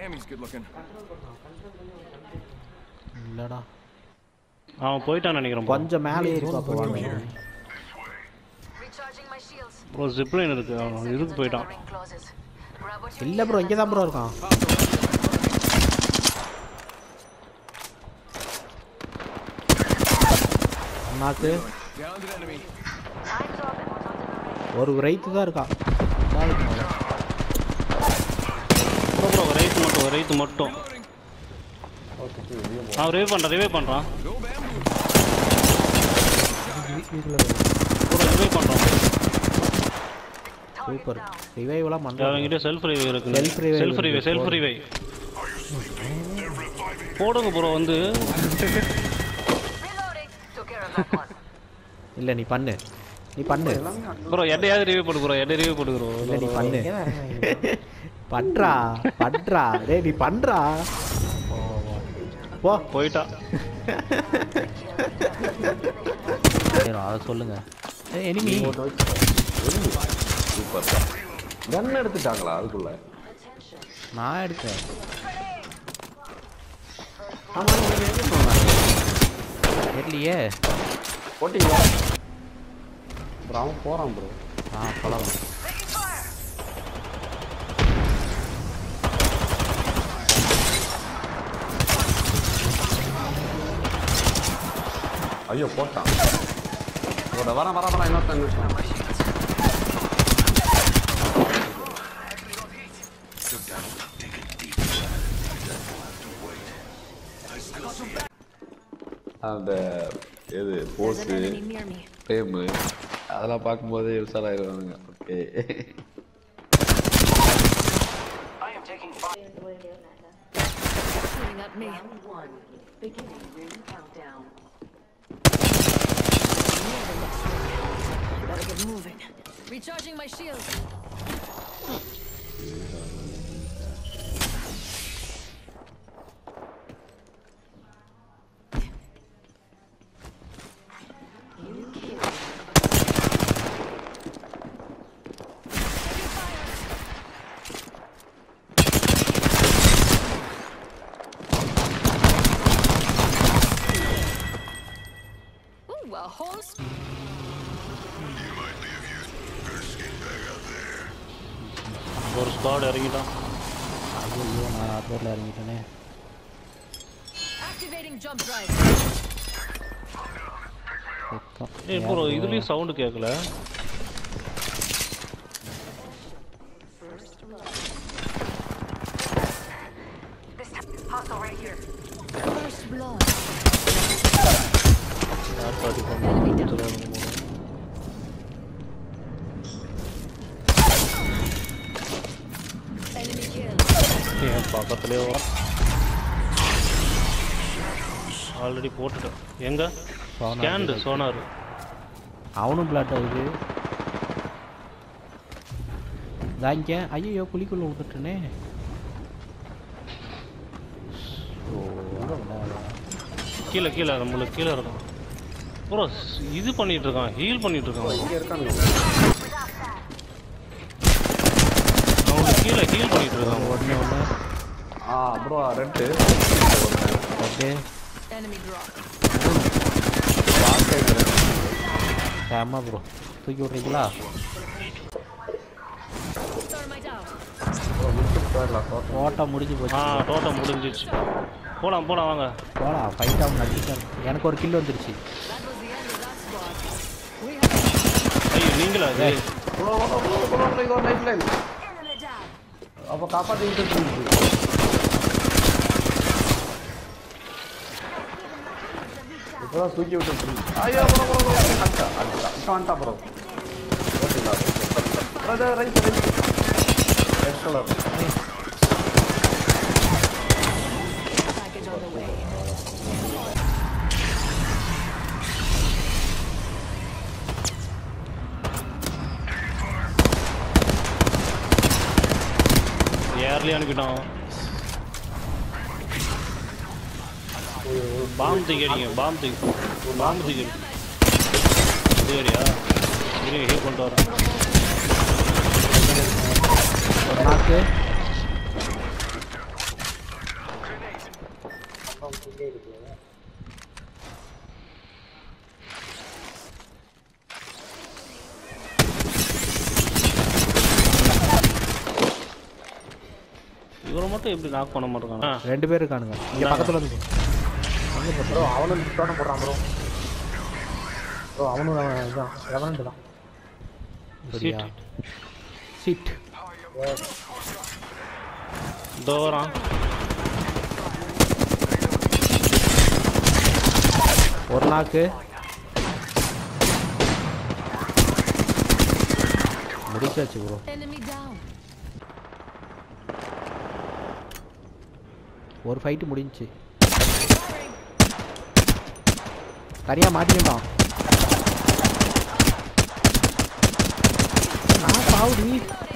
Tammy's good looking. இல்லடா அவன் போயிட்டான்னு நினைக்கிறேன் கொஞ்சம் மேலே ஏறி பார்ப்போம் வாங்க Recharging my shields. Bro zipline இருக்கு அவன் இதுக்கு போயிட்டான் Ring closes. Grab what you இல்லை ப்ரோ இங்கே தான் ப்ரோ இருக்கான் அண்ணாக்கு Downed an enemy. Eyes open. What's on the ஒரு ரைத்து தான் இருக்கான் தான் இருக்கான் அவன். ப்ரோ ப்ரோ ரைத்து மட்டும் ரைத்து மட்டும் அவன் ரிவே பண்ணுறான் ரிவே பண்ணுறான் No bamboo. ப்ரோ ரிவே பண்ணுறான் சூப்பர் ரிவைவ்லாம் பண்ணுறான் அவங்ககிட்ட செல்ஃப் ரிவே இருக்கு Self revive செல்ஃப் ரிவே இருக்கு. செல்ஃப் ரிவை போடுங்க ப்ரோ வந்து Reloading. Took care of that one. இல்லை நீ பண்ணு நீ பண்ணு ப்ரோ எட்டையாவது ரிவே போடு ப்ரோ எட்டை ரிவே போட்டுக்கிறோம் இல்லை நீ பண்ணு பண்றா பண்றா டேய் நீ பண்றா போ போயிட்டா சரி, அதை சொல்லுங்க எனிமி சூப்பர் கன் எடுத்துட்டாங்களா அதுக்குள்ள நான் எடுத்தேன் ஆமா நீங்க எங்க சொன்னாங்க தெரியலையே போட்டீங்களா ப்ரோ அவன் போறான் ப்ரோ ஆ பழம் ஐயோ போட்டான் ஒரு வர வர வர இன்னொருத்தன் இன்னொருத்தன். அந்த எது There's போஸு an enemy near me. Frame அதெல்லாம் பார்க்கும்போதே உஷாராயிருவானுங்க okay Shooting at me. Near the next ring. Better get moving. Recharging my shields. Ooh, a whole sp- ஒரு ஸ்குவாட் இறங்கிட்டான் ஐயோ நான் அட்வரில் இறங்கிட்டேனே activating jump drive. வெக்கம். ஏய் ப்ரோ இதுலயும் சவுண்டு கேட்கல This time, hostile right here. First blood. யார் பாட்டி பண்ணுவோம் Enemy kill. என் பக்கத்துலேயே வர ஆல்ரெடி போட்டுட்டேன் எங்க Sonar ஸ்கேண்டு சோனார் அவனும் பிளாட் ஆகுது தாங்க ஐயோ குழிக்குள்ள விட்டுட்டேனே ஓ, அவ்வளவுதான். கீழே கீழே நம்மளுக்கு கீழே இருக்கும் ப்ரோ இது பண்ணிட்டு இருக்கான் ஹீல் பண்ணிட்டு இருக்கான் இங்க இருக்காங்க அவனுக்கு கீழே ஹீல் பண்ணிட்டு இருக்கான் உடனே உடனே ஆ ப்ரோ ரெட்டு அப்படியே Enemy drop. ஆமா ப்ரோ தூக்கி விட்றீங்களா Thermite out. ஓட்டம் முடிஞ்சு ஆ போச்சு டோட்டம் முடிஞ்சிச்சு போலாம் போலாம் வாங்க போடா ஃபைட் ஆகும் நடிச்சார் எனக்கு ஒரு கில் வந்துருச்சு That was the end of that squad. We have ஐயோ நீங்களா அது bro bro bro bro bro இதோ லைஃப் லைன் enemy down. அப்போ காப்பாற்றிக்கிட்டு இருக்கு இப்போதான் தூக்கி விட்டு ஐயோ ப்ரோ ப்ரோ ப்ரோ அடிச்சா அடிச்சா இப்போ வந்துட்டா ப்ரோ ஓகேங்களா bro right right red colour Package on the way. Early அனுப்பிட்டான் பாம்பு தூக்கி அடிங்க பாம்பு தூக்கி பாம்பு தூக்கி அடி. இது வரியா இருங்க ஹீல் பண்ணிட்டு வரேன் ஒரு நாக்கு இவரை மட்டும் எப்படி நாக் பண்ண மாட்டேங்கானா ரெண்டு பேர் இருக்கானுங்க இங்க பக்கத்துல வந்து ப்ரோ அவனும் தோட்டம் போடுறான் ப்ரோ ப்ரோ அவனும் அவன் இதான் ரெவனண்ட் தான் அப்படியா சிட் இதோ வரான் ஒரு நாக்கு முடிச்சாச்சு ப்ரோ Enemy down. ஒரு ஃபைட்டு முடிஞ்சுச்சு தனியா மாட்டிக்கிட்டான் நான் பாவுடி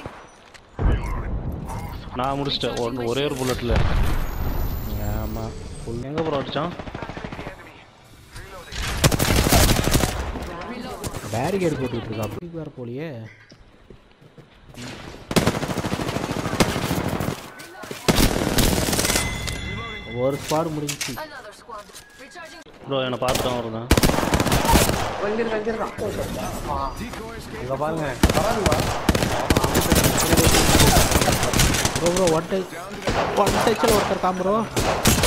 நான் முடிச்சிட்டேன் ஒன்று ஒரே ஒரு புல்லட்டில் ஆமா எங்கே ப்ரோ அடிச்சான் பேரிகேட் போட்டுக்கிட்டு இருக்கா அப்படி வேற போலியே ஒரு ஸ்குவாட் முடிஞ்சுச்சு Another squad. Recharging. ப்ரோ என்னை பார்த்துட்டு வருதான் இங்க இருக்கான் இங்க இருக்கான் இங்க பாருங்க bro bro one touch one டச்சில் ஒருத்தர் காம் ப்ரோ